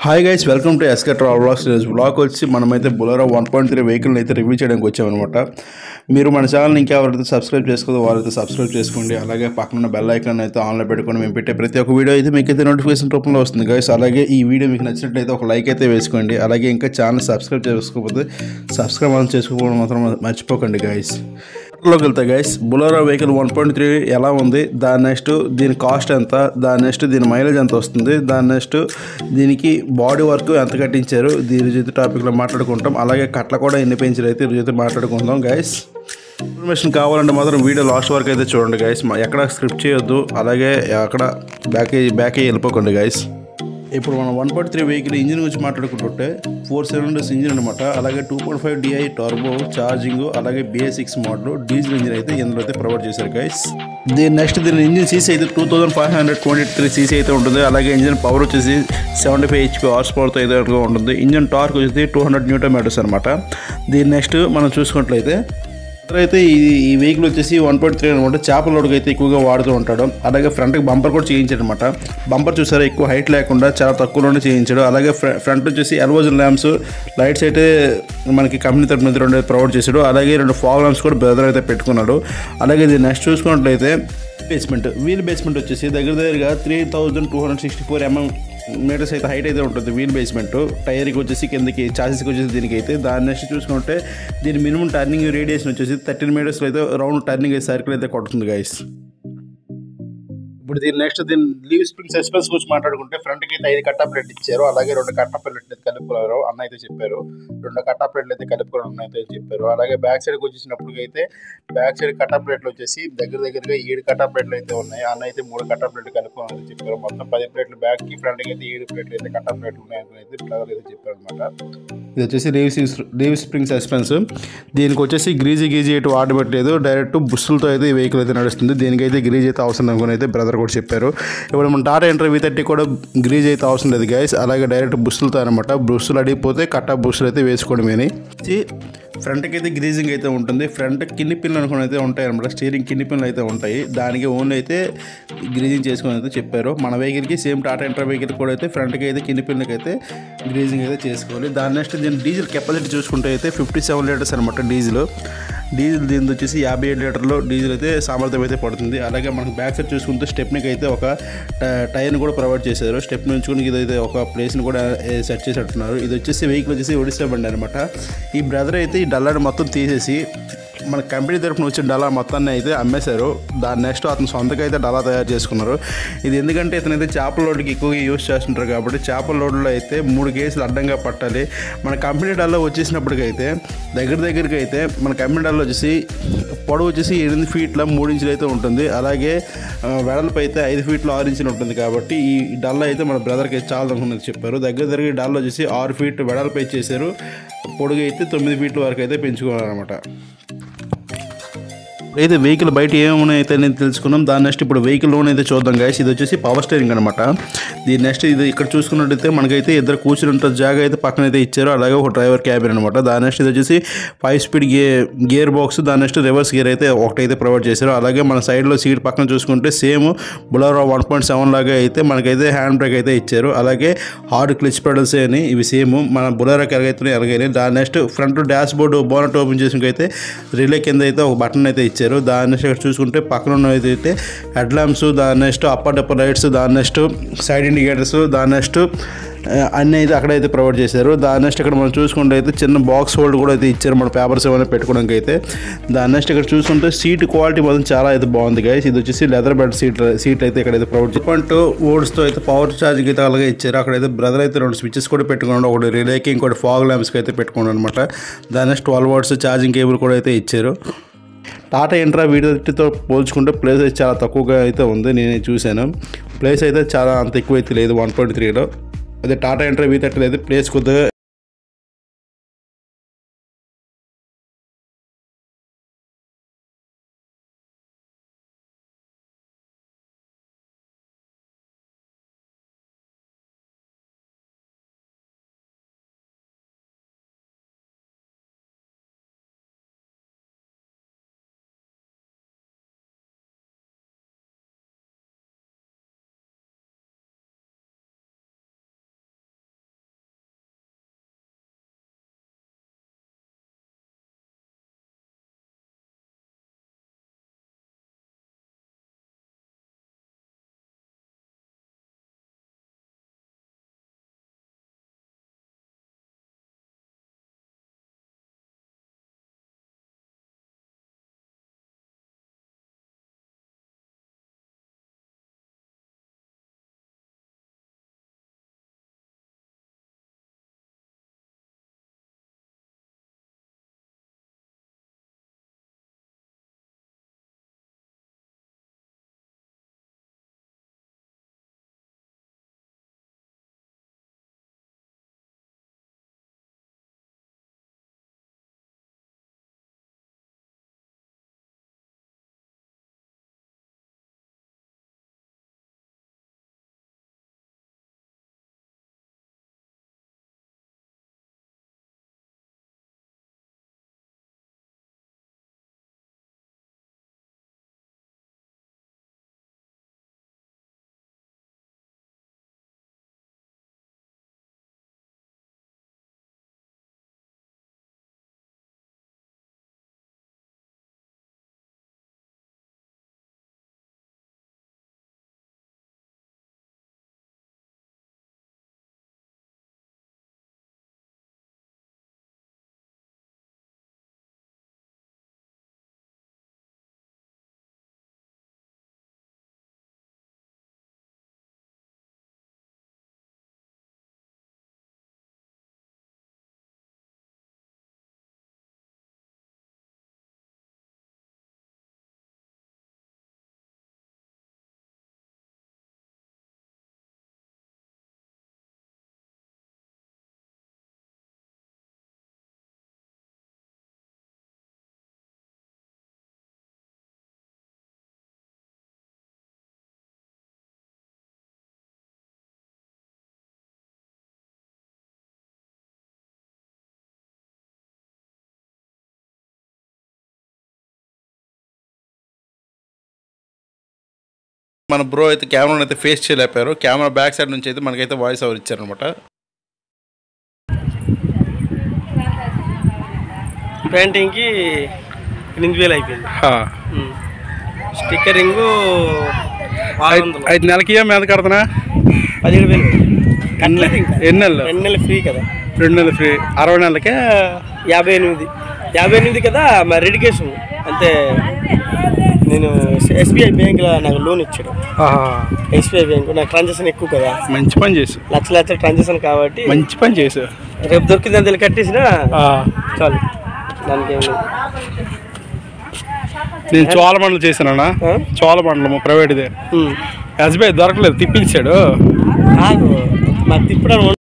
Hi guys welcome to SK travel blogs ఈరోజు blog వచ్చి మనమైతే బులరో వన్ పాయింట్ త్రీ వెహికల్ని అయితే రివ్యూ చేయడానికి వచ్చామన్నమాట మీరు మన ఛానల్ ఇంకా ఎవరైతే సబ్స్క్రైబ్ చేసుకోదో వారైతే సబ్స్క్రైబ్ చేసుకోండి అలాగే పక్కన బెల్ ఐకాన్ అయితే ఆన్లో పెట్టుకొని మేము పెట్టే ప్రతి ఒక్క వీడియో అయితే మీకు అయితే నోటిఫికేషన్ రూపంలో వస్తుంది గైస్ అలాగే ఈ వీడియో మీకు నచ్చినట్లయితే ఒక లైక్ అయితే వేసుకోండి అలాగే ఇంకా ఛానల్ సబ్స్క్రైబ్ చేసుకోకపోతే సబ్స్క్రైబ్ అని చేసుకోవడం మాత్రం మర్చిపోకండి గైస్ లోకి వెళ్తే guys Bolero vehicle one point three ఎలా ఉంది దాని నెక్స్ట్ దీని కాస్ట్ ఎంత దాని నెక్స్ట్ దీని మైలేజ్ ఎంత వస్తుంది దాని నెక్స్ట్ దీనికి బాడీ వర్క్ ఎంత కట్టించారు దీని అయితే టాపిక్లో మాట్లాడుకుంటాం అలాగే కట్ల కూడా ఎన్ని పెంచారు అయితే ఈరోజు అయితే మాట్లాడుకుందాం గైస్ ఇన్ఫర్మేషన్ కావాలంటే మాత్రం వీడియో లాస్ట్ వరకు అయితే చూడండి గైస్ ఎక్కడ స్క్రిప్ట్ చేయొద్దు అలాగే అక్కడ బ్యాక్ బ్యాక్ వెళ్ళిపోకండి గైస్ ఇప్పుడు మనం one point three vehicle engine గురించి మాట్లాడుకుంటుంటే ఫోర్ సిలిండర్స్ ఇంజిన్ అనమాట అలాగే two point five DI turbo charging అలాగే BS six model diesel engine అయితే ఇందులో అయితే ప్రొవైడ్ చేశారు గైస్ దీని నెక్స్ట్ దీని ఇంజిన్ సీసీ అయితే two thousand five hundred twenty three CC అయితే ఉంటుంది అలాగే ఇంజిన్ పవర్ వచ్చేసి సెవెంటీ ఫైవ్ హెచ్పి హార్స్ పవర్తో అయితే ఉంటుంది ఇంజిన్ టార్క్ వచ్చేసి టూ హండ్రెడ్ న్యూటన్ మీటర్స్ అనమాట దీని నెక్స్ట్ మనం చూసుకున్నట్లయితే అయితే ఈ ఈ వెహికల్ వచ్చేసి వన్ పాయింట్ త్రీ అనమాట చేపల లోడుకు అయితే ఎక్కువగా వాడుతూ ఉంటాడు అలాగే ఫ్రంట్కి బంపర్ కూడా చేయించాడు అనమాట బంపర్ చూసారా ఎక్కువ హైట్ లేకుండా చాలా తక్కువలోనే చేయించాడు అలాగే ఫ్ర- ఫ్రంట్ వచ్చేసి ఎల్వోజన్ ల్యాంప్స్ లైట్స్ అయితే మనకి కంపెనీ తరపు నుంచి రెండు ప్రొవైడ్ చేశాడు అలాగే రెండు ఫాగ్ ల్యాంప్స్ కూడా బ్రదర్ అయితే పెట్టుకున్నాడు అలాగే ఇది నెక్స్ట్ చూసుకున్నట్లయితే బేస్మెంట్ వీల్ బేస్మెంట్ వచ్చేసి దగ్గర దగ్గరగా three thousand two hundred sixty four mm meters అయితే హైట్ అయితే ఉంటుంది వీల్ బేస్మెంట్ టైర్కి వచ్చేసి కిందకి చాసీస్కి వచ్చేసి దీనికి అయితే దాని నెక్స్ట్ చూసుకుంటే దీని మినిమం టర్నింగ్ రేడియేషన్ వచ్చేసి థర్టీన్ మీటర్స్లో అయితే రౌండ్ టర్నింగ్ సర్కిల్ అయితే కొడుతుంది గైస్ ఇప్పుడు దీని నెక్స్ట్ దీని లీవ్ స్ప్రింగ్ సస్పెన్స్ గురించి మాట్లాడుకుంటే ఫ్రంట్ కి అయితే ఐదు కట్టా ప్లేట్ ఇచ్చారు అలాగే రెండు కట్టా ప్లేట్లు అయితే కలుపుకున్నారు అన్న అయితే చెప్పారు రెండు కట్టా ప్లేట్లు అయితే కలుపుకున్నారు అన్న అయితే చెప్పారు అలాగే బ్యాక్ సైడ్ వచ్చేసినప్పుడు అయితే బ్యాక్ సైడ్ కట్టా ప్లేట్లు వచ్చేసి దగ్గర దగ్గరగా ఏడు కట్టా ప్లేట్లు అయితే ఉన్నాయి అన్న అయితే మూడు కట్టా ప్లేట్లు కలుపుకున్నారు చెప్పారు మొత్తం పది ప్లేట్లు బ్యాక్ కి ఫ్రంట్ కి అయితే ఏడు ప్లేట్లు అయితే కట్టా ప్లేట్లు ఉన్నాయని అయితే బ్రదర్ అయితే చెప్పారు అనమాట ఇది వచ్చేసి లీవ్ లీవ్ స్ప్రింగ్ సస్పెన్స్ దీనికి వచ్చేసి గ్రీజీ గీజీ అయితే వాడబట్టలేదు డైరెక్ట్ బుస్సులతో అయితే ఈ వెహికల్ అయితే నడుస్తుంది దీనికైతే గ్రీజ్ అయితే అవసరం అనుకుని అయితే బ్రదర్ కూడా చెప్పారు ఇప్పుడు మన టాటా ఎంటర్ వి థర్టీ కూడా గ్రీజ్ అయితే అవసరం లేదు గైస్ అలాగే డైరెక్ట్ బుస్సులతో అనమాట బుస్సులు అడిగిపోతే కట్టా బుస్సులు అయితే వేసుకోవడమేని ఫ్రంట్కి అయితే గ్రీజింగ్ అయితే ఉంటుంది ఫ్రంట్ కిన్ని పిన్లు అనుకుని అయితే ఉంటాయి అనమాట స్టీరింగ్ కిన్ని పిన్లు అయితే ఉంటాయి దానికి ఓన్లీ అయితే గ్రీజింగ్ చేసుకుని అయితే చెప్పారు మన వెహికల్కి సేమ్ టాటా ఎంటర్ వెహికల్ కూడా అయితే ఫ్రంట్కి అయితే కిన్ని పిన్లకి అయితే గ్రీజింగ్ అయితే చేసుకోవాలి దాని నెక్స్ట్ దీని డీజిల్ కెపాసిటీ చూసుకుంటే అయితే ఫిఫ్టీ సెవెన్ లీటర్స్ అనమాట డీజిల్ డీజిల్ దీని వచ్చేసి యాభై ఏడు లీటర్లో డీజిల్ అయితే సామర్థ్యం అయితే పడుతుంది అలాగే మనకు బ్యాక్ సైడ్ చూసుకుంటే స్టెప్నికి అయితే ఒక ట- టైర్ని కూడా ప్రొవైడ్ చేశారు స్టెప్ ఉంచుకుని ఇదైతే ఒక ప్లేస్ని కూడా ఏ, సెట్ చేసేట్టున్నారు ఇది వచ్చేసి వెహికల్ వచ్చేసి ఒడిశా బండి అనమాట ఈ బ్రదర్ అయితే ఈ డల్లాడ్ మొత్తం తీసేసి మన కంపెనీ తరఫున వచ్చిన డలా మొత్తాన్ని అయితే అమ్మేశారు దాని నెక్స్ట్ అతను సొంతగా అయితే డలా తయారు చేసుకున్నారు ఇది ఎందుకంటే ఇతనైతే చేపల లోడ్కి ఎక్కువగా యూస్ చేస్తుంటారు కాబట్టి చేపల లోడ్లో అయితే మూడు కేసులు అడ్డంగా పట్టాలి మన కంపెనీ డల్లా వచ్చేసినప్పటికైతే దగ్గర దగ్గరికి అయితే మన కంపెనీ డల్లా వచ్చేసి పొడవు వచ్చేసి ఎనిమిది ఫీట్ల మూడు ఇంచులు అయితే ఉంటుంది అలాగే ఆ, వెడల్పు అయితే ఐదు ఫీట్లు ఆరు ఇంచులు ఉంటుంది కాబట్టి ఈ డల్లా అయితే మన బ్రదర్కి చాలా అనుకున్నది చెప్పారు దగ్గర దగ్గర ఈ డల్లా వచ్చేసి ఆరు ఫీట్ వెడల్పు అయితే చేశారు పొడుగు అయితే తొమ్మిది ఫీట్ల వరకు అయితే పెంచుకున్నారనమాట అయితే వెహికల్ బయట ఏమైనా అయితే నేను తెలుసుకున్నాం దాని నెక్స్ట్ ఇప్పుడు వెహికల్ లోన్ అయితే చూద్దాం గైస్ ఇది వచ్చేసి పవర్ స్టీరింగ్ అనమాట దీని నెక్స్ట్ ఇది ఇక్కడ చూసుకున్నట్టయితే మనకైతే ఇద్దరు కూర్చుని ఉంటారు జాగా అయితే పక్కన అయితే ఇచ్చారు అలాగే ఒక డ్రైవర్ క్యాబిన్ అనమాట దాని నెక్స్ట్ ఇది వచ్చేసి ఫైవ్ స్పీడ్ గే గేర్ బాక్స్ దాని నెక్స్ట్ రివర్స్ గేర్ అయితే ఒకటైతే ప్రొవైడ్ చేశారు అలాగే మన సైడ్లో సీట్ పక్కన చూసుకుంటే same Bolero one point seven లాగా అయితే మనకైతే హ్యాండ్ బ్రేక్ అయితే ఇచ్చారు అలాగే హార్డ్ క్లిచ్ పెడల్స్ అని ఇవి సేమ్ మన బులరోకి ఎలాగైతే ఎలాగైనా దాని next front dash board bonnet open చేసినకైతే రిలే కింద అయితే ఒక బటన్ అయితే ఇచ్చారు దాని నెక్స్ట్ ఇక్కడ చూసుకుంటే పక్కన ఉన్నది అయితే హెడ్ ల్యాంప్స్ దాని నెక్స్ట్ అప్పర్ డప్పర్ లైట్స్ దాని నెక్స్ట్ సైడ్ ఇండికేటర్స్ దాని నెక్స్ట్ ఆ, అన్నీ అయితే అక్కడైతే ప్రొవైడ్ చేశారు దాని నెక్స్ట్ ఇక్కడ మనం చూసుకుంటే అయితే చిన్న బాక్స్ హోల్డ్ కూడా అయితే ఇచ్చారు మన పేపర్స్ ఏమైనా పెట్టుకోవడానికి అయితే దాని నెక్స్ట్ ఇక్కడ చూసుకుంటే సీట్ క్వాలిటీ మాత్రం చాలా అయితే బాగుంది గైస్ ఇది వచ్చేసి లెదర్ బెడ్ సీట్ సీట్ అయితే ఇక్కడైతే ప్రొవైడ్ చేసి ఓడ్స్తో అయితే పవర్ ఛార్జింగ్ అయితే అలాగే ఇచ్చారు అక్కడైతే బ్రదర్ అయితే రెండు స్విచెస్ కూడా పెట్టుకున్నాడు ఒకటి రిలేకి ఇంకోటి ఫాగ్ ల్యాంప్స్కి అయితే పెట్టుకున్నాడు అనమాట దాని next twelve watts charging cable కూడా అయితే ఇచ్చారు టాటా ఎంట్రా వీటితో పోల్చుకుంటే ప్లేస్ అయితే చాలా తక్కువగా అయితే ఉంది నేను చూశాను ప్లేస్ అయితే చాలా అంత ఎక్కువ అయితే లేదు వన్ పాయింట్ త్రీలో అదే టాటా ఎంట్రా వీ థర్టీలో అయితే ప్లేస్ కొద్దిగా మన బ్రో అయితే కెమెరాని అయితే ఫేస్ చేయలేపారు కెమెరా బ్యాక్ సైడ్ నుంచి అయితే మనకైతే వాయిస్ ఓవర్ ఇచ్చారనమాట పెయింటింగ్కి ఎనిమిది వేలు అయిపోయింది ఉమ్. స్టిక్కరింగ్ ఆరు వందలు ఐదు నెలకి ఏం ఎంత కడుతున్నా పదిహేడు వేలు కట్టలేదు ఇంకా ఎన్ని నెలలు రెండు నెలలు ఫ్రీ కదా రెండు నెలలు ఫ్రీ అరవై నెలలకే యాభై ఎనిమిది యాభై ఎనిమిది కదా మరి రెడికేషన్ అంటే నేను ఎస్బీఐ బ్యాంక్లో నాకు లోన్ ఇచ్చాడు ఎస్బీఐ బ్యాంక్ నాకు ట్రాన్సాక్షన్ ఎక్కువ కదా మంచి పని చేసు లక్ష లక్షల ట్రాన్సాక్షన్ కాబట్టి మంచి పని చేసు రేపు దొరికింది అంత కట్టేసినా చాలు దానికి ఏం లేదు నేను చోళమండలం చేశానన్నా ఆ? చోళమండలము ప్రైవేట్దే ఉమ్. ఎస్బీఐ దొరకలేదు తిప్పించాడు ఆగు నాకు తిప్పడం